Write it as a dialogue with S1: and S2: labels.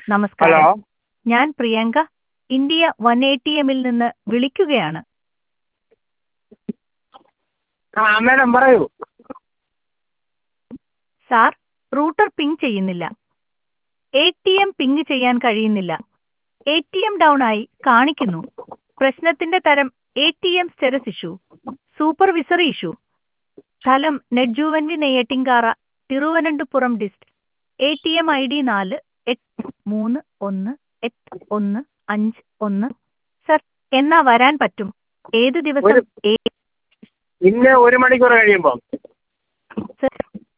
S1: നമസ്കാരം
S2: ഹലോ
S1: ഞാൻ Priyanka India one A T എമ്മിൽ നിന്ന് വിളിക്കുകയാണ്
S2: ആ മാഡം പറയൂ
S1: സാർ റൂട്ടർ പിങ് ചെയ്യുന്നില്ല എ ടി എം പിങ് ചെയ്യാൻ കഴിയുന്നില്ല എ ടി എം ഡൗൺ ആയി കാണിക്കുന്നു പ്രശ്നത്തിന്റെ തരം A T M status issue supervisory issue സ്ഥലം നെഡ്ജുവൻവി Neyyattinkara Thiruvananthapuram dist A T M I D നാല് എട്ട് മൂന്ന് ഒന്ന് എട്ട് ഒന്ന് അഞ്ച് ഒന്ന് സർ എന്നാ വരാൻ പറ്റും ഏത് ദിവസം
S2: ഒരു-
S1: ഏ
S2: ഇന്ന് ഒരു മണിക്കൂർ കഴിയുമ്പോൾ